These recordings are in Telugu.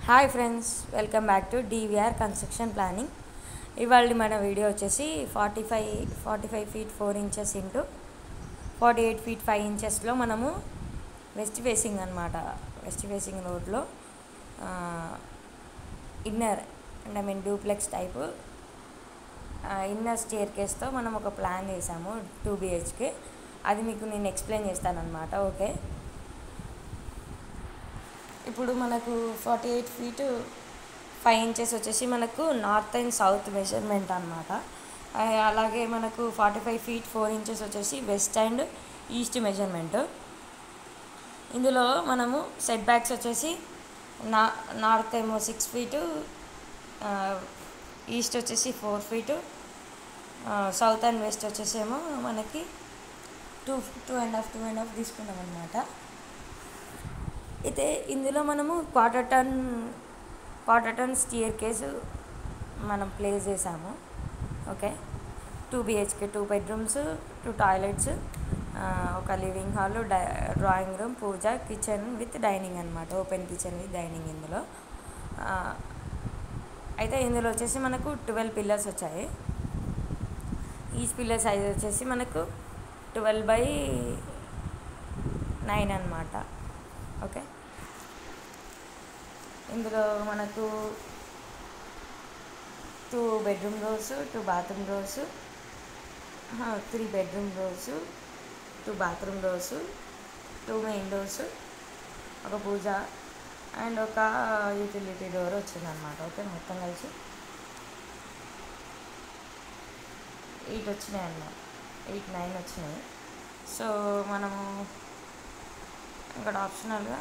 hi friends welcome back to DVR construction planning ఇవాళ మన వీడియో వచ్చేసి forty five forty five feet four inches into forty eight feet five ఇంచెస్లో మనము వెస్ట్ ఫేసింగ్ అనమాట వెస్ట్ ఫేసింగ్ రోడ్లో inner and I mean duplex type inner stair కేస్తో మనం ఒక ప్లాన్ చేసాము టూ బిహెచ్కే అది మీకు నేను ఎక్స్ప్లెయిన్ చేస్తాను అనమాట ఓకే ఇప్పుడు మనకు forty eight feet five inches వచ్చేసి మనకు నార్త్ అండ్ సౌత్ మెజర్మెంట్ అనమాట అలాగే మనకు forty five feet four inches వచ్చేసి వెస్ట్ అండ్ ఈస్ట్ మెజర్మెంట్ ఇందులో మనము సెట్ బ్యాక్స్ వచ్చేసి నా నార్త్ ఏమో సిక్స్ ఫీటు ఈస్ట్ వచ్చేసి four feet south and west వచ్చేసేమో మనకి two two and half two and half తీసుకున్నాం అనమాట అయితే ఇందులో మనము quarter turn quarter turn stair case మనం ప్లేస్ చేసాము okay two BHK two bedrooms two toilets ఒక living hall drawing room puja kitchen with dining అనమాట ఓపెన్ కిచెన్ విత్ డైనింగ్ ఇందులో అయితే ఇందులో వచ్చేసి మనకు ట్వెల్వ్ పిల్లర్స్ వచ్చాయి ఈచ్ పిల్లర్ సైజ్ వచ్చేసి మనకు ట్వెల్వ్ బై నైన్ అనమాట ఓకే ఇందులో మనకు two bedroom doors two bathroom doors three bedroom doors two bathroom doors two main doors ఒక పూజ అండ్ ఒక యూటిలిటీ డోర్ వచ్చిందనమాట ఓకే మొత్తం కలిసి ఎయిట్ వచ్చినాయి అన్నమాట ఎయిట్ నైన్ వచ్చినాయి సో మనము ఇక్కడ ఆప్షనల్గా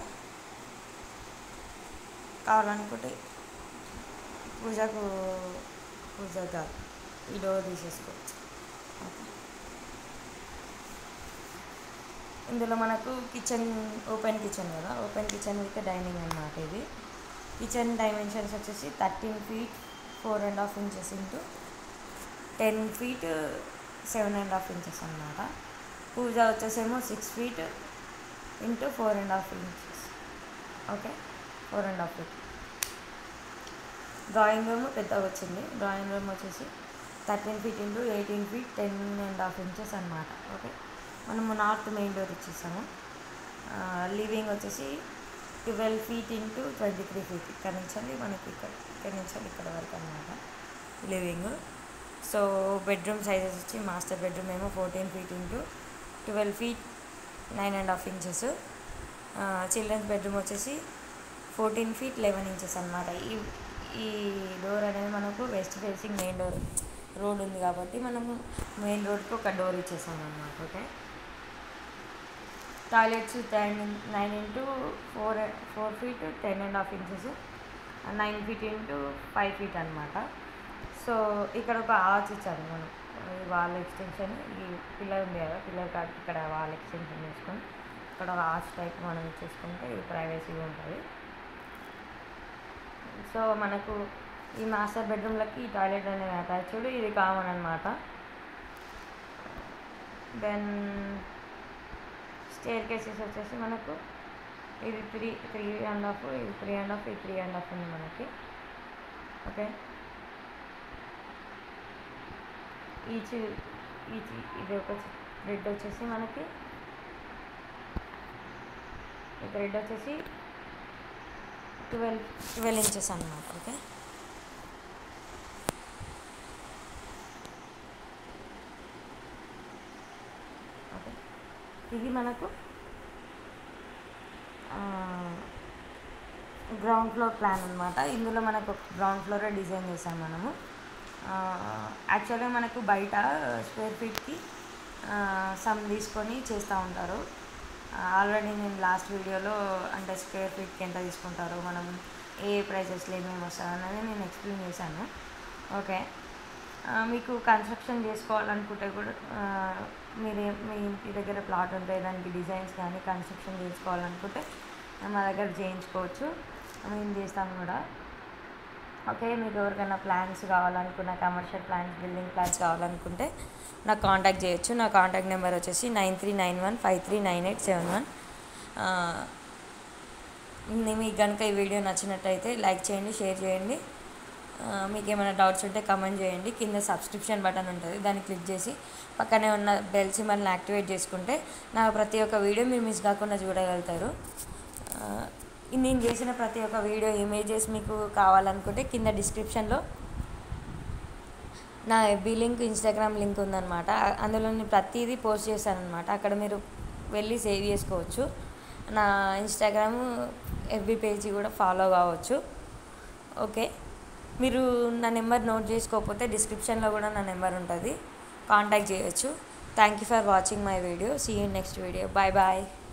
కావాలనుకుంటే పూజకు పూజగా ఈ డోర్ తీసేసుకోవచ్చు ఇందులో మనకు కిచెన్ ఓపెన్ కిచెన్ కదా ఓపెన్ కిచెన్ విత్ డైనింగ్ అనమాట ఇది కిచెన్ డైమెన్షన్స్ వచ్చేసి thirteen feet four and half inches into ten feet seven and half inches అనమాట పూజ వచ్చేసేమో six feet into four and half inches okay four and half feet drawing room పెద్దగా వచ్చింది డ్రాయింగ్ రూమ్ వచ్చేసి thirteen feet into eighteen feet ten and half inches అనమాట ఓకే మనము నార్త్ మెయిన్ డోర్ ఇచ్చేసాము లివింగ్ వచ్చేసి twelve feet into twenty three feet ఇక్కడ నుంచి మనకి ఇక్కడ ఇక్కడ నుంచి ఇక్కడ వరకు అనమాట లివింగ్ సో బెడ్రూమ్ సైజెస్ వచ్చి మాస్టర్ బెడ్రూమ్ ఏమో fourteen feet into twelve feet nine and half inches children's bedroom వచ్చేసి ఫోర్టీన్ ఫీట్ లెవెన్ ఇంచెస్ అనమాట ఈ ఈ డోర్ అనేది మనకు west facing main door road ఉంది కాబట్టి మనము మెయిన్ రోడ్కి ఒక డోర్ ఇచ్చేసాం అనమాట okay toilets ten nine into four four feet ten and half inches nine feet into five feet అనమాట సో ఇక్కడ ఒక ఆర్చ్ ఇచ్చాము మనం ఈ వాల్ ఎక్స్టెన్షన్ ఈ పిల్లర్ ఉంది కదా పిల్లర్ కాడ ఇక్కడ వాల్ ఎక్స్టెన్షన్ చేసుకొని ఇక్కడ ఒక ఆర్చ్ టైప్ మనం ఇచ్చేసుకుంటే ఇది ప్రైవసీగా ఉంటుంది సో మనకు ఈ మాస్టర్ బెడ్రూమ్లకి ఈ టాయిలెట్ అనేది అటాచ్డ్ ఇది కామన్ అనమాట దెన్ స్టేర్ కేసెస్ వచ్చేసి మనకు ఇది త్రీ త్రీ అండ్ హాఫ్ ఇది త్రీ అండ్ హాఫ్ ఇది త్రీ అండ్ హాఫ్ ఉంది మనకి ఓకే ఈచ్ ఈచ్ ఇది ఒక థ్రెడ్ వచ్చేసి మనకి ఈ థ్రెడ్ వచ్చేసి ట్వెల్వ్ ట్వెల్వ్ ఇంచెస్ అనమాట ఓకే ఓకే ఇది మనకు గ్రౌండ్ ఫ్లోర్ ప్లాన్ అనమాట ఇందులో మనకు గ్రౌండ్ ఫ్లోరే డిజైన్ చేసాం మనము యాక్చువల్గా మనకు బయట స్క్వేర్ ఫీట్కి సమ్ తీసుకొని చేస్తూ ఉంటారు ఆల్రెడీ నేను లాస్ట్ వీడియోలో అంటే స్క్వేర్ ఫీట్కి ఎంత తీసుకుంటారు మనం ఏ ప్రైజెస్లో ఏమేమి వస్తాయి అనేది నేను ఎక్స్ప్లెయిన్ చేశాను ఓకే మీకు కన్స్ట్రక్షన్ చేసుకోవాలనుకుంటే కూడా మీరు మీ ఇంటి దగ్గర ప్లాట్ ఉంటే దానికి డిజైన్స్ కానీ కన్స్ట్రక్షన్ చేసుకోవాలనుకుంటే మా దగ్గర చేయించుకోవచ్చు మేము చేస్తాం కూడా ఓకే మీకు ఎవరికైనా ప్లాన్స్ కావాలనుకున్న కమర్షియల్ ప్లాన్స్ బిల్డింగ్ ప్లాన్స్ కావాలనుకుంటే నాకు కాంటాక్ట్ చేయొచ్చు నా కాంటాక్ట్ నెంబర్ వచ్చేసి nine three nine one five three nine eight seven one ని- మీకు కనుక ఈ వీడియో నచ్చినట్టయితే లైక్ చేయండి షేర్ చేయండి ఆ, మీకు ఏమైనా డౌట్స్ ఉంటే కమెంట్ చేయండి కింద సబ్స్క్రిప్షన్ బటన్ ఉంటుంది దాన్ని క్లిక్ చేసి పక్కనే ఉన్న బెల్ సింబల్ని యాక్టివేట్ చేసుకుంటే నా ప్రతి ఒక్క వీడియో మీరు మిస్ కాకుండా చూడగలుగుతారు ఆ, నేను చేసిన ప్రతి ఒక్క వీడియో ఇమేజెస్ మీకు కావాలనుకుంటే కింద డిస్క్రిప్షన్లో నా ఎఫ్బీ లింక్ ఇన్స్టాగ్రామ్ లింక్ ఉందన్నమాట ఆ- అందులో నేను ప్రతిదీ పోస్ట్ చేశాను అనమాట అక్కడ మీరు వెళ్ళి సేవ్ చేసుకోవచ్చు నా ఇన్స్టాగ్రామ్ ఎఫ్బీ పేజీ కూడా ఫాలో కావచ్చు ఓకే మీరు నా నెంబర్ నోట్ చేసుకోకపోతే డిస్క్రిప్షన్లో కూడా నా నెంబర్ ఉంటుంది కాంటాక్ట్ చేయొచ్చు thank you for watching my video see you next video bye bye